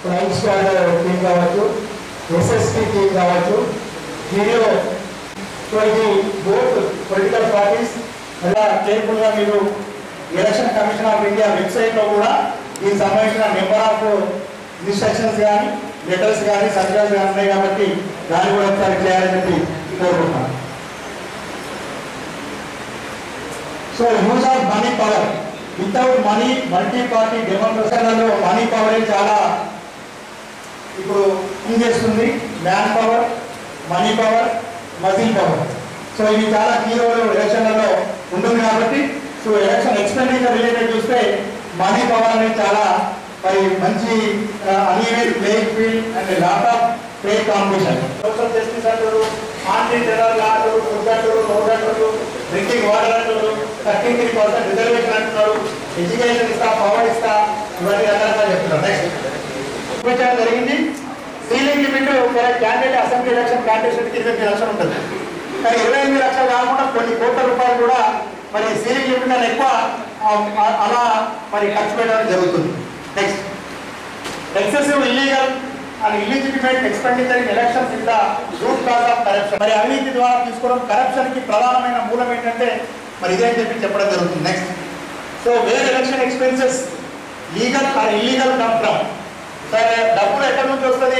flying squad team కావచ్చు SSP team కావచ్చు video so ఇది బోత్ పొలిటికల్ పార్టీస్ అలా కేర్ఫుల్గా మీరు ఎలక్షన్ కమిషన్ ఆఫ్ ఇండియా వెబ్సైట్లో కూడా దీనికి సంబంధించిన నెంబర్ ఆఫ్ ఇన్స్ట్రక్షన్స్ కానీ లెటర్స్ కానీ సర్క్యులర్స్ కానీ ఉన్నాయి కాబట్టి దాన్ని కూడా ఒకసారి చేయాలని చెప్పి కోరుకుంటున్నాను so use of money power without money multi party డెమోక్రసీలలో మనీ పవరే చాలా ఇప్పుడు చేస్తుంది man power money power muscle power so ఇవి చాలా కీ రోల్ ఎలక్షన్లలో ఉంటుంది కాబట్టి సో ఎలక్షన్ ఎక్స్పెండిచర్ రిలేటెడ్ చూస్తే మనీ పవర్ అనేది చాలా మరి మంచి uneven playing field and lot of play competition social justice అంటారు ఆంటీ జనరల్ అంటారు ఫుడ్ అంటారు రోడ్ అంటారు డ్రింకింగ్ వాటర్ అంటారు థర్టీ త్రీ పర్సెంట్ రిజర్వేషన్ అంటున్నారు ఎడ్యుకేషన్ ఇస్తా పవర్ ఇస్తా ఇవన్నీ రకాలుగా చెప్తున్నారు నెక్స్ట్ చూపించడం జరిగింది ceiling limit candidate assembly election candidate ఇరవై ఎనిమిది లక్షలు ఉంటుంది కానీ ఇరవై ఎనిమిది లక్షలు కాకుండా కొన్ని కోట్ల రూపాయలు కూడా మరి సీలింగ్ లిమిట్ కన్నా ఎక్కువ ఆ, ఆ, అలా మరి ఖర్చు పెట్టడం జరుగుతుంది next excessive illegal and illegitimate expenditure in elections in the root cause of corruption మరి అవినీతి ద్వారా తీసుకోవడం కరప్షన్ కి ప్రధానమైన మూలం ఏంటంటే మరి ఇదే అని చెప్పి చెప్పడం జరుగుతుంది next so where election expenses legal or illegal come from సరే డబ్బులు ఎక్కడి నుంచి వస్తుంది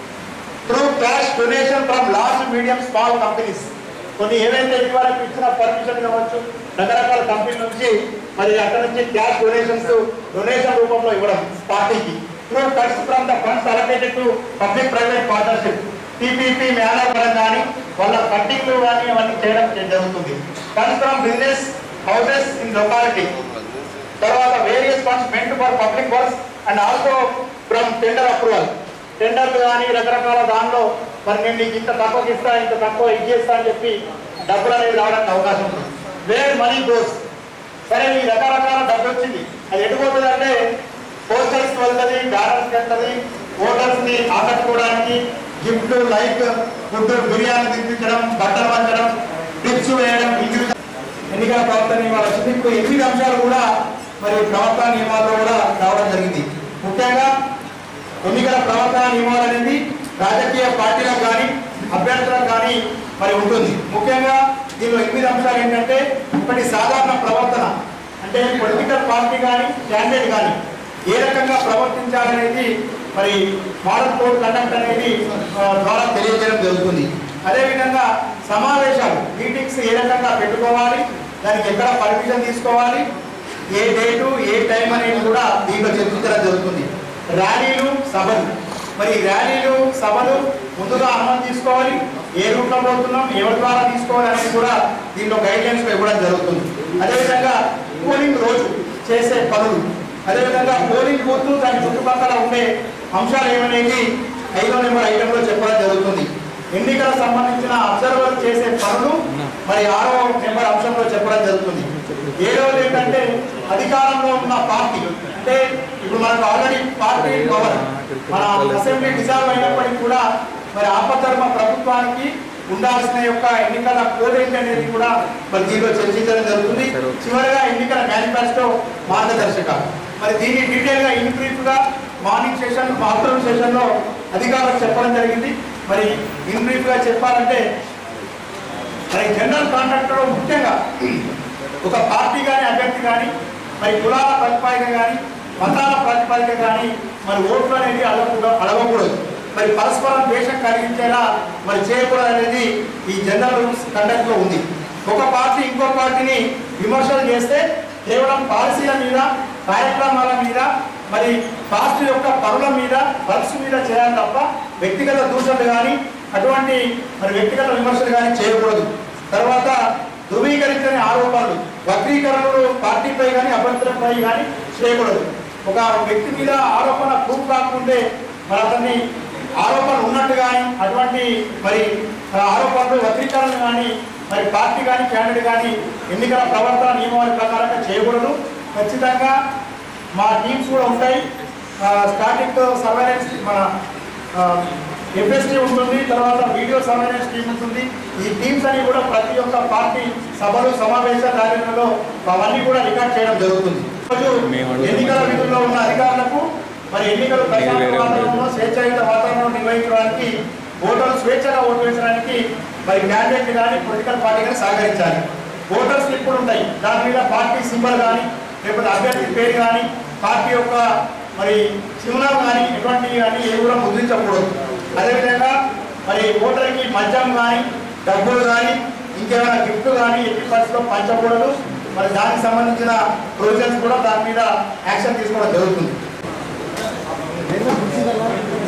through cash donation from large medium small companies కొన్ని ఏవైతే ఇదివరకు ఇచ్చిన పర్మిషన్ కావచ్చు రకరకాల కంపెనీ నుంచి మరి అక్కడ నుంచి క్యాష్ డొనేషన్స్ డొనేషన్ రూపంలో ఇవ్వడం పార్టీకి through cuts from the funds allocated to public private partnership టీపీపీ మేనర్ పరం కానీ వాళ్ళ కట్టింగ్లు కానీ అవన్నీ చేయడం జరుగుతుంది cuts from business houses in locality తర్వాత వేరియస్ ఫండ్స్ మెంట్ for public works and also from tender approval టెండర్లు కానీ రకరకాల దానిలో మరి నేను నీకు ఇంత తక్కువకి ఇస్తా ఇంత తక్కువ ఇది చేస్తా అని చెప్పి డబ్బులు అనేది రావడానికి అవకాశం ఉంటుంది వేర్ మనీ గోస్ సరే ఈ రకరకాల డబ్బు వచ్చింది అది ఎటుపోతుంది అంటే పోస్టర్స్ వెళ్తుంది బ్యానర్స్ వెళ్తుంది ఓటర్స్ ని ఆకట్టుకోవడానికి గిఫ్ట్ లైక్ ఫుడ్ బిర్యానీ తినిపించడం బట్టలు పంచడం టిప్స్ వేయడం ఇండివిజువల్ ఎన్నికల ప్రవర్తన నియమాలు వచ్చింది ఇప్పుడు ఎనిమిది అంశాలు కూడా మరి ప్రవర్తన నియమాల్లో కూడా రావడం జరిగింది ముఖ్యంగా ఎన్నికల ప్రవర్తన నియమాలు అనేది రాజకీయ పార్టీలకు కానీ అభ్యర్థులకు కానీ మరి ఉంటుంది ముఖ్యంగా దీనిలో ఎనిమిది అంశాలు ఏంటంటే ఒకటి సాధారణ ప్రవర్తన అంటే పొలిటికల్ పార్టీ కానీ క్యాండిడేట్ కానీ ఏ రకంగా ప్రవర్తించాలనేది మరి మోడల్ కోడ్ కండక్ట్ అనేది ఆ, ద్వారా తెలియజేయడం జరుగుతుంది అదేవిధంగా సమావేశాలు మీటింగ్స్ ఏ రకంగా పెట్టుకోవాలి దానికి ఎక్కడ పర్మిషన్ తీసుకోవాలి ఏ డేటు ఏ టైం అనేది కూడా దీంట్లో చర్చించడం జరుగుతుంది ర్యాలీలు సభలు మరి ర్యాలీలు సభలు ముందుగా అనుమతి తీసుకోవాలి ఏ రూట్లో పోతున్నాం ఎవరి ద్వారా తీసుకోవాలి అనేది కూడా దీంట్లో గైడ్ లైన్స్ ఇవ్వడం జరుగుతుంది అదేవిధంగా పోలింగ్ రోజు చేసే పనులు అదేవిధంగా పోలింగ్ బూత్ దాని చుట్టుపక్కల ఉండే అంశాలు ఏమనేది ఐదో నెంబర్ ఐటెంలో చెప్పడం జరుగుతుంది ఎన్నికలకు సంబంధించిన అబ్జర్వర్ చేసే పనులు మరి ఆరో నెంబర్ అంశంలో చెప్పడం జరుగుతుంది ఏడవది ఏంటంటే అధికారంలో ఉన్న పార్టీ అంటే ఇప్పుడు మనకు ఆల్రెడీ పార్టీ పవర్ మన అసెంబ్లీ డిజాల్వ్ అయినప్పటికీ కూడా మరి ఆపద్ధర్మ ప్రభుత్వానికి ఉండాల్సిన యొక్క ఎన్నికల కోడ్ ఏంటి అనేది కూడా మరి దీనిలో చర్చించడం జరుగుతుంది చివరిగా ఎన్నికల మేనిఫెస్టో మార్గదర్శకాలు మరి దీన్ని డీటెయిల్ గా ఇన్ బ్రీఫ్ గా మార్నింగ్ సెషన్ ఆఫ్టర్నూన్ సెషన్ లో అధికారులకు చెప్పడం జరిగింది మరి ఇన్ బ్రీఫ్ గా చెప్పాలంటే మరి జనరల్ కాంట్రాక్ట్ లో ముఖ్యంగా ఒక పార్టీ కానీ అభ్యర్థి కానీ మరి కులాల ప్రతిపాదిక కానీ మతాల ప్రతిపాదిక కానీ మరి ఓట్లు అనేది అడగకూడదు అడగకూడదు మరి పరస్పరం ద్వేషం కలిగించేలా మరి చేయకూడదు అనేది ఈ జనరల్ రూల్స్ కండక్ట్ లో ఉంది ఒక పార్టీ ఇంకో పార్టీని విమర్శలు చేస్తే కేవలం పాలసీల మీద కార్యక్రమాల మీద మరి పార్టీ యొక్క పనుల మీద వర్క్స్ మీద చేయాలి తప్ప వ్యక్తిగత దూషణలు కానీ అటువంటి మరి వ్యక్తిగత విమర్శలు కానీ చేయకూడదు తర్వాత ధృవీకరించని ఆరోపణలు వక్రీకరణలు పార్టీపై కానీ అభ్యర్థులపై కానీ చేయకూడదు ఒక వ్యక్తి మీద ఆరోపణ ప్రూఫ్ కాకుంటే మరి అతన్ని ఆరోపణ ఉన్నట్టు కానీ అటువంటి మరి ఆ, ఆరోపణలు వక్రీకరణలు కానీ మరి పార్టీ కానీ క్యాండిడేట్ కానీ ఎన్నికల ప్రవర్తన నియమావళి ప్రకారంగా చేయకూడదు ఖచ్చితంగా మా టీమ్స్ కూడా ఉంటాయి స్టాటిక్ సర్వేలెన్స్ మన ఎఫ్ఎస్టీ ఉంటుంది తర్వాత వీడియో సర్వేలెన్స్ టీమ్ ఉంటుంది ఈ టీమ్స్ అన్ని కూడా ప్రతి ఒక్క పార్టీ సభలు సమావేశ కార్యక్రమంలో అవన్నీ కూడా రికార్డ్ చేయడం జరుగుతుంది ఈరోజు ఎన్నికల విధుల్లో ఉన్న అధికారులకు మరి ఎన్నికలు ప్రశాంత వాతావరణంలో స్వేచ్ఛాయుత వాతావరణంలో నిర్వహించడానికి ఓటర్లు స్వేచ్ఛగా ఓటు వేసడానికి మరి క్యాండిడేట్ కానీ పొలిటికల్ పార్టీ కానీ సహకరించాలి ఓటర్ స్లిప్పులు ఉంటాయి దాని మీద పార్టీ సింబల్ కానీ లేకపోతే అభ్యర్థి పేరు కానీ పార్టీ యొక్క మరి చిహ్నం కానీ ఎటువంటివి కానీ ఏ కూడా ముద్రించకూడదు అదేవిధంగా మరి ఓటర్కి మద్యం కానీ డబ్బులు కానీ ఇంకేమైనా గిఫ్ట్ కానీ ఎట్టి పరిస్థితిలో పంచకూడదు మరి దానికి సంబంధించిన ప్రొవిజన్స్ కూడా దాని మీద యాక్షన్ తీసుకోవడం జరుగుతుంది